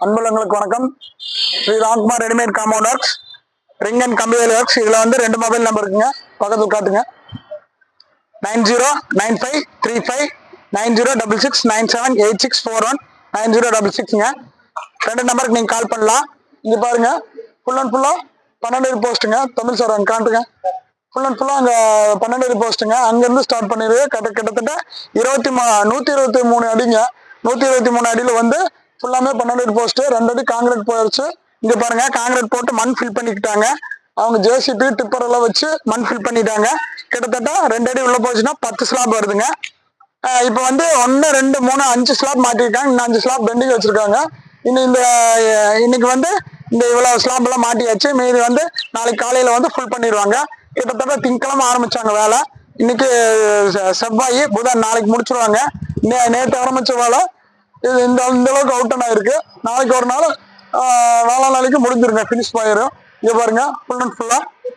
அன்புள்ளங்களுக்கு வணக்கம் Shri Ramkumar readymade compound works ring and கம்பிவேல் works இதுல வந்து ரெண்டு மொபைல் நம்பர் இருக்குங்க பக்கத்தில் காட்டுங்க nine zero nine five three five nine zero double six nine seven eight six four one nine zero double சிக்ஸ்ங்க ரெண்டு நம்பருக்கு நீங்கள் கால் பண்ணலாம் இங்கே பாருங்க ஃபுல் அண்ட் ஃபுல்லாக பன்னெண்டு போஸ்ட்டுங்க தமிழ் சார் அங்கே காட்டுங்க ஃபுல் அண்ட் ஃபுல்லாக அங்கே பன்னெண்டு போஸ்ட்டுங்க அங்கேருந்து ஸ்டார்ட் பண்ணிடுது கிட்ட கிட்டத்தட்ட இருபத்தி மூ நூற்றி இருபத்தி மூணு அடிங்க நூற்றி இருபத்தி மூணு அடியில் வந்து ஃபுல்லாமே பன்னெண்டு போஸ்ட்டு ரெண்டு அடி காங்கிரீட் போயிடுச்சு இங்கே பாருங்க காங்கிரீட் போட்டு மண் ஃபில் பண்ணிக்கிட்டாங்க அவங்க ஜேசிபி டிப்பர் எல்லாம் வச்சு மண் ஃபில் பண்ணிட்டாங்க கிட்டத்தட்ட ரெண்டு அடி உள்ள போச்சுன்னா பத்து ஸ்லாப் வருதுங்க ஆஹ் இப்போ வந்து ஒன்று ரெண்டு மூணு அஞ்சு ஸ்லாப் மாட்டிருக்காங்க இன்னும் அஞ்சு ஸ்லாப் பெண்டிங் வச்சிருக்காங்க இன்னும் இந்த அஹ், இன்னைக்கு வந்து இந்த இவ்வளவு ஸ்லாப் எல்லாம் மாட்டியாச்சு மீதி வந்து நாளைக்கு காலையில வந்து ஃபுல் பண்ணிடுவாங்க கிட்டத்தட்ட திங்கக்கிழமை ஆரம்பிச்சாங்க வேலை இன்னைக்கு செ- செவ்வாய் புதன் நாளைக்கு முடிச்சிருவாங்க நே- நேற்று ஆரம்பிச்ச வேலை இது இந்த இந்த அளவுக்கு அவுட் ஆயிருக்கு நாளைக்கு ஒரு நாள் ஆஹ், நாலா நாளைக்கு முடிஞ்சிருங்க ஃபினிஷ் ஆயிரும் இங்க பாருங்க ஃபுல் அண்ட் ஃபுல்லா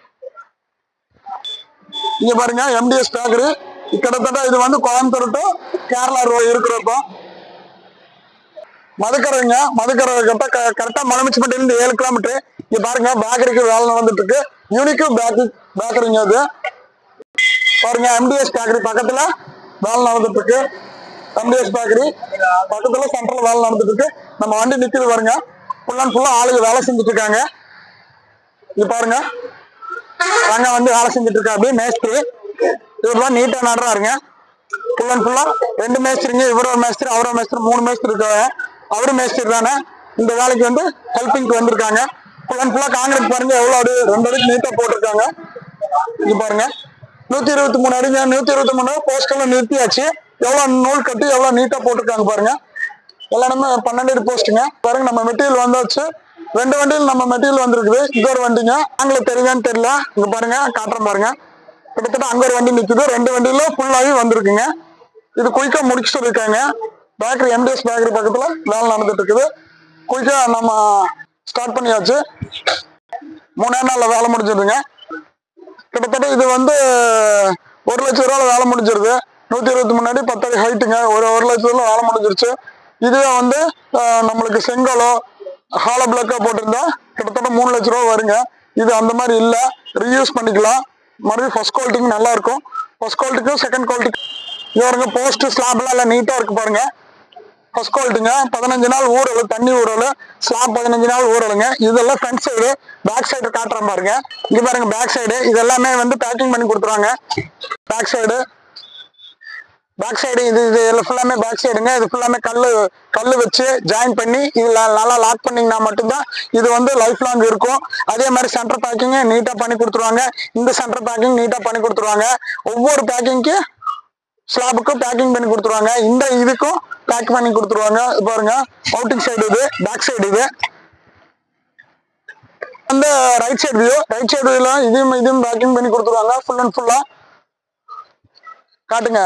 இங்க பாருங்க எம்டிஎஸ் பேக்கரி கிட்டத்தட்ட இது வந்து கோயம்புத்தூர் to கேரளா ரோடு இருக்கிறப்போ மதுக்கரைங்க மதுக்கரை கிட்ட கரெக்டா மலமிச்சப்பட்டில இருந்து ஏழு கிலோமீட்டர் இங்க பாருங்க பேக்கரிக்கு வேலை நடந்துட்டு இருக்கு யூனிக்கு பேக்கரி பேக்கரிங்க அது பாருங்க எம்டிஎஸ் பேக்கரி பக்கத்துல வேலை நடந்துட்டு இருக்கு எம்டிஎஸ் பேக்கரி பக்கத்துல சென்ட்ரல் வேலை நடந்துட்டு இருக்கு நம்ம வண்டி நிக்குது பாருங்க ஃபுல் அண்ட் ஃபுல்லா ஆளுங்க வேலை செஞ்சுட்டு இருக்காங்க இங்க பாருங்க அங்க வந்து வேலை செஞ்சுட்டு இருக்கா அப்படியே மேஸ்திரி இவர்லாம் நீட்டா நடுறாருங்க ஃபுல் அண்ட் ஃபுல்லா ரெண்டு மேஸ்திரிங்க இவர் ஒரு மேஸ்திரி அவர் ஒரு மேஸ்திரி மூணு மேஸ்திரி இருக்காங்க அவரு மேஸ்திரி தானே இந்த வேலைக்கு வந்து ஹெல்பிங்க்கு வந்திருக்காங்க ஃபுல் அண்ட் ஃபுல்லா காங்கிரீட் பாருங்க எவ்வளவு அடி ரெண்டு அடிக்கு நீட்டா போட்டிருக்காங்க இங்க பாருங்க நூத்தி இருபத்தி மூணு அடிங்க நூத்தி இருபத்தி மூணு போஸ்டெல்லாம் நிறுத்தியாச்சு எவ்வளவு நூல் கட்டி எவ்வளவு நீட்டா போட்டிருக்காங்க பாருங்க எல்லாமே பன்னெண்டு அடி போஸ்ட்டுங்க பாருங்க நம்ம மெட்டீரியல் வந்தாச்சு ரெண்டு வண்டியில் நம்ம மெட்டீரியல் வந்திருக்குது இங்க ஒரு வண்டிங்க ஆங்கில தெரியுதான்னு தெரியல இங்க பாருங்க காட்டுறேன் பாருங்க கிட்டத்தட்ட அங்க ஒரு வண்டி நிக்குது ரெண்டு வண்டியில ஃபுல்லாகி வந்திருக்குங்க இது குயிக்கா முடிச்சுட்டு இருக்காங்க பேக்கரி எம்டிஎஸ் பேக்கரி பக்கத்துல வேலை நடந்துட்டு இருக்குது குயிக்கா நம்ம ஸ்டார்ட் பண்ணியாச்சு மூணே நாள்ல வேலை முடிஞ்சிருதுங்க கிட்டத்தட்ட இது வந்து ஒரு லட்சம் ரூபாய் வேலை முடிஞ்சிருது நூத்தி இருபத்தி மூணு அடி பத்து அடி ஹைட்டுங்க ஒரு ஒரு லட்சம் ரூபாய் வேலை முடிஞ்சிருச்சு இதுவே வந்து ஆஹ், நம்மளுக்கு செங்கலோ ஹாலோ பிளாக்கா போட்டிருந்தா கிட்டத்தட்ட மூணு லட்ச ரூபா வருங்க இது அந்த மாதிரி இல்லை ரீயூஸ் பண்ணிக்கலாம் மறுபடியும் ஃபர்ஸ்ட் குவாலிட்டிக்கு நல்லா இருக்கும் ஃபர்ஸ்ட் குவாலிட்டிக்கும் செகண்ட் குவாலிட்டிக்கு இது பாருங்க போஸ்ட் ஸ்லாப்லாம் எல்லாம் நீட்டாக இருக்கு பாருங்க ஃபர்ஸ்ட் குவாலிட்டிங்க பதினஞ்சு நாள் ஊறல் தண்ணி ஊறல் ஸ்லாப் பதினஞ்சு நாள் ஊறலுங்க இதெல்லாம் ஃப்ரண்ட் சைடு பேக் சைடு காட்டுறேன் பாருங்க இங்க பாருங்க பேக் சைடு இது எல்லாமே வந்து பேக்கிங் பண்ணி கொடுத்துருவாங்க பேக் சைடு பேக் சைடு இது இது எல்லாம் ஃபுல்லாமே பேக் சைடுங்க இது ஃபுல்லாமே கல்லு கல்லு வச்சு ஜாயின் பண்ணி இதுல நல்லா லாக் பண்ணீங்கன்னா மட்டும்தான் இது வந்து லைஃப் லாங் இருக்கும் அதே மாதிரி சென்டர் பேக்கிங் நீட்டா பண்ணி கொடுத்துருவாங்க இந்த சென்டர் பேக்கிங் நீட்டா பண்ணி கொடுத்துருவாங்க ஒவ்வொரு பேக்கிங்க்கு ஸ்லாபுக்கு பேக்கிங் பண்ணி கொடுத்துருவாங்க இந்த இதுக்கும் பேக் பண்ணி கொடுத்துருவாங்க இது பாருங்க அவுட்டிங் சைடு இது பேக் சைடு இது அந்த right side view right side வியூல இதையும் இதையும் பேக்கிங் பண்ணி கொடுத்துருவாங்க ஃபுல் அண்ட் ஃபுல்லா காட்டுங்க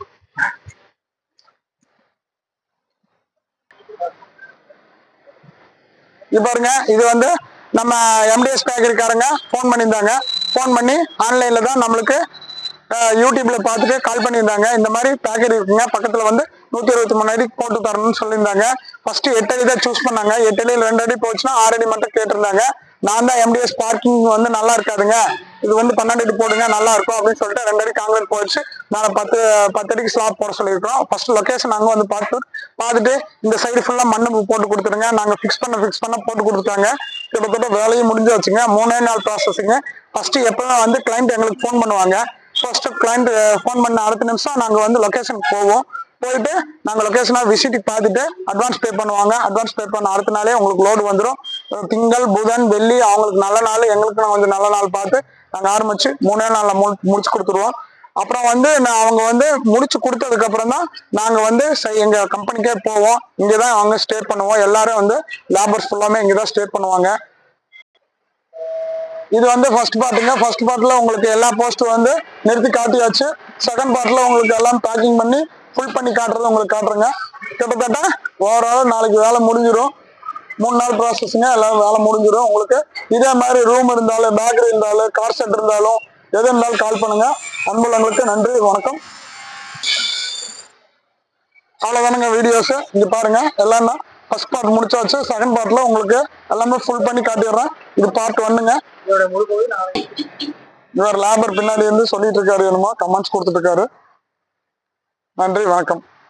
இது பாருங்க இது வந்து நம்ம எம்டிஎஸ் பேக்கரிக்காரங்க ஃபோன் பண்ணியிருந்தாங்க ஃபோன் பண்ணி ஆன்லைன்ல தான் நம்மளுக்கு அஹ், யூடியூப்ல பார்த்துட்டு கால் பண்ணியிருந்தாங்க இந்த மாதிரி பேக்கரி இருக்குங்க பக்கத்துல வந்து நூத்தி இருபத்தி மூணு அடி போட்டு தரணும்னு சொல்லியிருந்தாங்க ஃபர்ஸ்ட் எட்டு அடி தான் சூஸ் பண்ணாங்க எட்டு அடியில் ரெண்டு அடி போச்சுன்னா ஆறு அடி மட்டும் கேட்டிருந்தாங்க நான் தான் எம்டிஎஸ் பார்க்கிங் வந்து நல்லா இருக்காதுங்க இது வந்து பன்னெண்டு அடி போடுங்க நல்லா இருக்கும் அப்படின்னு சொல்லிட்டு ரெண்டு அடி காங்கிரீட் போயிடுச்சு நான் பத்து பத்து அடிக்கு ஸ்லாப் போட சொல்லியிருக்கோம் ஃபர்ஸ்ட் லொகேஷன் அங்கே வந்து பார்த்து பார்த்துட்டு இந்த சைடு ஃபுல்லாக மண்ணு போட்டு கொடுத்துருங்க நாங்கள் ஃபிக்ஸ் பண்ண ஃபிக்ஸ் பண்ண போட்டு கொடுத்துட்டாங்க கிட்டத்தட்ட வேலையும் முடிஞ்சு வச்சுங்க மூணே நாள் ப்ராசஸிங்க ஃபர்ஸ்ட் எப்பவுமே வந்து கிளைண்ட் எங்களுக்கு ஃபோன் பண்ணுவாங்க ஃபர்ஸ்ட் கிளைண்ட் ஃபோன் பண்ண அடுத்த நிமிஷம் நாங்கள் வந்து லொகேஷனுக்கு போவோம் போயிட்டு நாங்கள் லொகேஷனாக விசிட்டுக்கு பார்த்துட்டு அட்வான்ஸ் பே பண்ணுவாங்க அட்வான்ஸ் பே பண்ண அடுத்த நாளே உங்களுக்கு லோடு வந்துடும் திங்கள் புதன் வெள்ளி அவங்களுக்கு நல்ல நாள் எங்களுக்கு கொஞ்சம் நல்ல நாள் பார்த்து நாங்கள் ஆரம்பிச்சு மூணே நாளில் மு முடிச்சு கொடுத்துருவோம் அப்புறம் வந்து நான் அவங்க வந்து முடிச்சு கொடுத்ததுக்கு அப்புறம் தான் நாங்க வந்து சரி, எங்க கம்பெனிக்கே போவோம் இங்கே தான் அவங்க ஸ்டே பண்ணுவோம் எல்லாரும் வந்து லேபர்ஸ் ஃபுல்லாமே இங்கே தான் ஸ்டே பண்ணுவாங்க இது வந்து ஃபர்ஸ்ட் பார்ட்டுங்க ஃபர்ஸ்ட் பார்ட்ல உங்களுக்கு எல்லா போஸ்ட் வந்து நிறுத்தி காட்டியாச்சு செகண்ட் பார்ட்ல உங்களுக்கு எல்லாம் பேக்கிங் பண்ணி ஃபுல் பண்ணி காட்டுறது உங்களுக்கு காட்டுறேங்க கிட்டத்தட்ட ஓவரால் நாளைக்கு வேலை முடிஞ்சிடும் மூணு நாள் ப்ராசஸுங்க எல்லாம் வேலை முடிஞ்சிடும் உங்களுக்கு இதே மாதிரி ரூம் இருந்தாலும் பேக்கரி இருந்தாலும் கார் செட் இருந்தாலும் எது இருந்தாலும் கால் பண்ணுங்க அன்புள்ளங்களுக்கு நன்றி வணக்கம் அவ்வளோதானுங்க வீடியோஸ் இங்க பாருங்க எல்லாம் ஃபர்ஸ்ட் பார்ட் முடிச்சாச்சு செகண்ட் பார்ட்ல உங்களுக்கு எல்லாமே ஃபுல் பண்ணி காட்டிடுறேன் இது பார்ட் ஒன்னுங்க இதோட முழு பகுதி நாளை இவர் லேபர் பின்னாடி இருந்து சொல்லிட்டு இருக்காரு என்னமோ கமெண்ட்ஸ் கொடுத்துட்டு இருக்காரு நன்றி வணக்கம்